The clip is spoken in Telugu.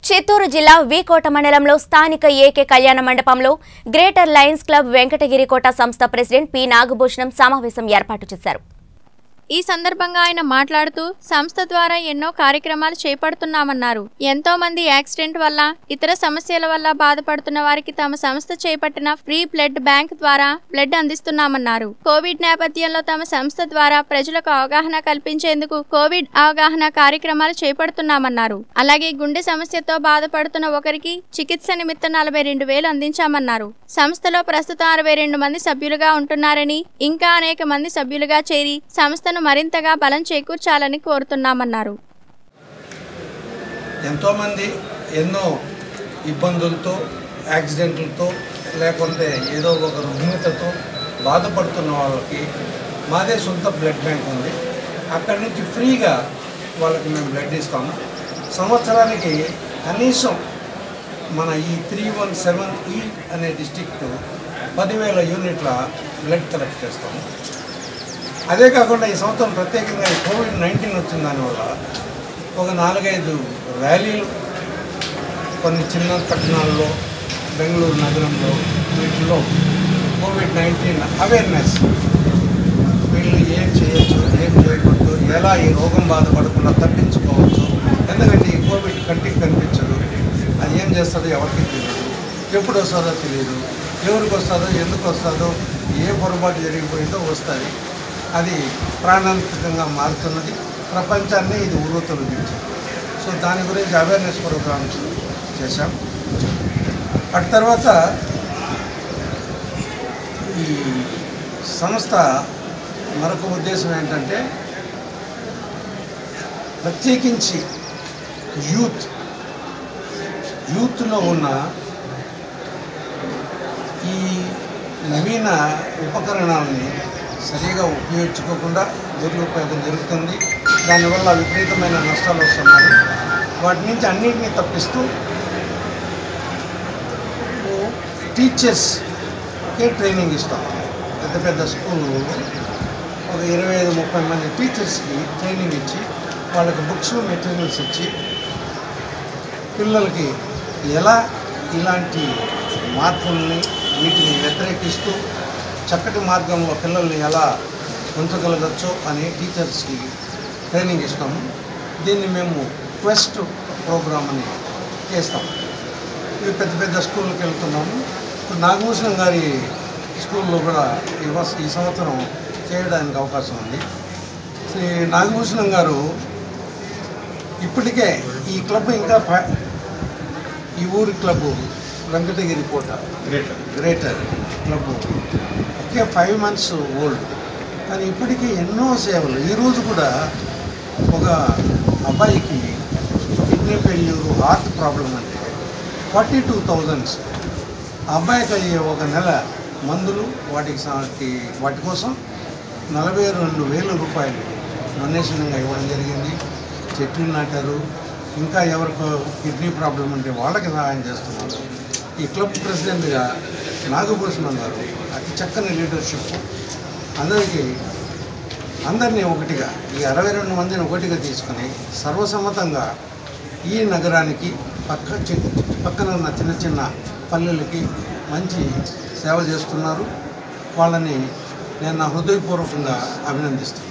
చిత్తూరు జిల్లా వీకోట మండలంలో స్థానిక ఏకే కళ్యాణ మండపంలో గ్రేటర్ లయన్స్ క్లబ్ వెంకటగిరికోట సంస్థ ప్రెసిడెంట్ పి నాగభూషణం సమావేశం ఏర్పాటు చేశారు ఈ సందర్భంగా ఆయన మాట్లాడుతూ సంస్థ ద్వారా ఎన్నో కార్యక్రమాలు చేపడుతున్నామన్నారు ఎంతో మంది యాక్సిడెంట్ వల్ల ఇతర సమస్యల వల్ల బాధపడుతున్న వారికి తమ సంస్థ చేపట్టిన ఫ్రీ బ్లడ్ బ్యాంక్ ద్వారా బ్లడ్ అందిస్తున్నామన్నారు కోవిడ్ నేపథ్యంలో తమ సంస్థ ద్వారా ప్రజలకు అవగాహన కల్పించేందుకు కోవిడ్ అవగాహన కార్యక్రమాలు చేపడుతున్నామన్నారు అలాగే గుండె సమస్యతో బాధపడుతున్న ఒకరికి చికిత్స నిమిత్తం నలభై రెండు వేలు అందించామన్నారు సంస్థలో ప్రస్తుతం అరవై రెండు మంది సభ్యులుగా ఉంటున్నారని ఇంకా అనేక మంది సభ్యులుగా చేరి సంస్థను మరింతగా బలం చేకూర్చాలని కోరుతున్నామన్నారు ఎంతోమంది ఎన్నో ఇబ్బందులతో యాక్సిడెంట్లతో లేకుంటే ఏదో ఒక రుగ్మతతో బాధపడుతున్న వాళ్ళకి మాదే సొంత బ్లడ్ బ్యాంక్ ఉంది అక్కడి నుంచి ఫ్రీగా వాళ్ళకి మేము బ్లడ్ ఇస్తాము సంవత్సరానికి కనీసం మన ఈ త్రీ వన్ సెవెన్ ఈ అనే డిస్టిక్ట్ పదివేల యూనిట్ల బ్లడ్ కలెక్ట్ చేస్తాము అదే కాకుండా ఈ సంవత్సరం ప్రత్యేకంగా ఈ కోవిడ్ నైన్టీన్ వచ్చిన దానివల్ల ఒక నాలుగైదు ర్యాలీలు కొన్ని చిన్న పట్టణాల్లో బెంగళూరు నగరంలో వీటిలో కోవిడ్ నైన్టీన్ అవేర్నెస్ వీళ్ళు ఏం చేయొచ్చు ఏం చేయకూడదు ఎలా ఈ రోగం బాధపడకుండా తప్పించుకోవచ్చు ఎందుకంటే ఈ కోవిడ్ కంటికి కనిపించదు అది ఏం చేస్తుందో ఎవరికి తెలియదు ఎప్పుడు వస్తుందో తెలియదు ఎవరికి వస్తుందో ఎందుకు వస్తుందో ఏ పొరపాటు జరిగిపోయిందో వస్తుంది అది ప్రాణాంతకంగా మారుతున్నది ప్రపంచాన్ని ఇది ఉరుతొలగించింది సో దాని గురించి అవేర్నెస్ ప్రోగ్రామ్స్ చేశాం అటు తర్వాత ఈ సంస్థ మరొక ఉద్దేశం ఏంటంటే ప్రత్యేకించి యూత్ యూత్లో ఉన్న ఈ నవీన ఉపకరణాలని సరిగా ఉపయోగించుకోకుండా దురుపయోగం జరుగుతుంది దానివల్ల విపరీతమైన నష్టాలు వస్తున్నాయి వాటి నుంచి అన్నింటినీ తప్పిస్తూ టీచర్స్కే ట్రైనింగ్ ఇస్తాం పెద్ద పెద్ద స్కూల్ ఒక ఇరవై ఐదు ముప్పై మంది టీచర్స్కి ట్రైనింగ్ ఇచ్చి వాళ్ళకి బుక్స్ మెటీరియల్స్ ఇచ్చి పిల్లలకి ఎలా ఇలాంటి మార్పుల్ని వీటిని వ్యతిరేకిస్తూ చక్కటి మార్గంలో పిల్లల్ని ఎలా ఉంచగలగచ్చో అని టీచర్స్కి ట్రైనింగ్ ఇస్తాము దీన్ని మేము క్వెస్ట్ ప్రోగ్రామ్ అని చేస్తాం ఇది పెద్ద పెద్ద స్కూళ్ళకి వెళ్తున్నాము ఇప్పుడు నాగభూషణం గారి స్కూల్లో కూడా ఈ వర్ష ఈ సంవత్సరం చేయడానికి అవకాశం ఉంది శ్రీ నాగభూషణం గారు ఇప్పటికే ఈ క్లబ్ ఇంకా ఫై- ఈ ఊరి క్లబ్ వెంకటగిరి కోట గ్రేటర్ గ్రేటర్ క్లబ్ ఒకే ఫైవ్ మంత్స్ ఓల్డ్ కానీ ఇప్పటికీ ఎన్నో సేవలు ఈరోజు కూడా ఒక అబ్బాయికి కిడ్నీ ఫెయిల్యూర్ హార్ట్ ప్రాబ్లం అంటే ఫార్టీ టూ థౌజండ్స్ ఆ అబ్బాయికి అయ్యే ఒక నెల మందులు వాటికి సాటి వాటి కోసం నలభై రెండు వేల రూపాయలు డొనేషన్గా ఇవ్వడం జరిగింది చెట్లు నాటారు ఇంకా ఎవరికో కిడ్నీ ప్రాబ్లం ఉంటే వాళ్ళకి సహాయం చేస్తున్నారు ఈ క్లబ్ ప్రెసిడెంట్గా నాగభూషణం గారు అతి చక్కని లీడర్షిప్ అందరికీ అందరినీ ఒకటిగా ఈ అరవై రెండు మందిని ఒకటిగా తీసుకుని సర్వసమ్మతంగా ఈ నగరానికి పక్క చి- పక్కన ఉన్న చిన్న చిన్న పల్లెలకి మంచి సేవ చేస్తున్నారు వాళ్ళని నేను నా హృదయపూర్వకంగా అభినందిస్తున్నాను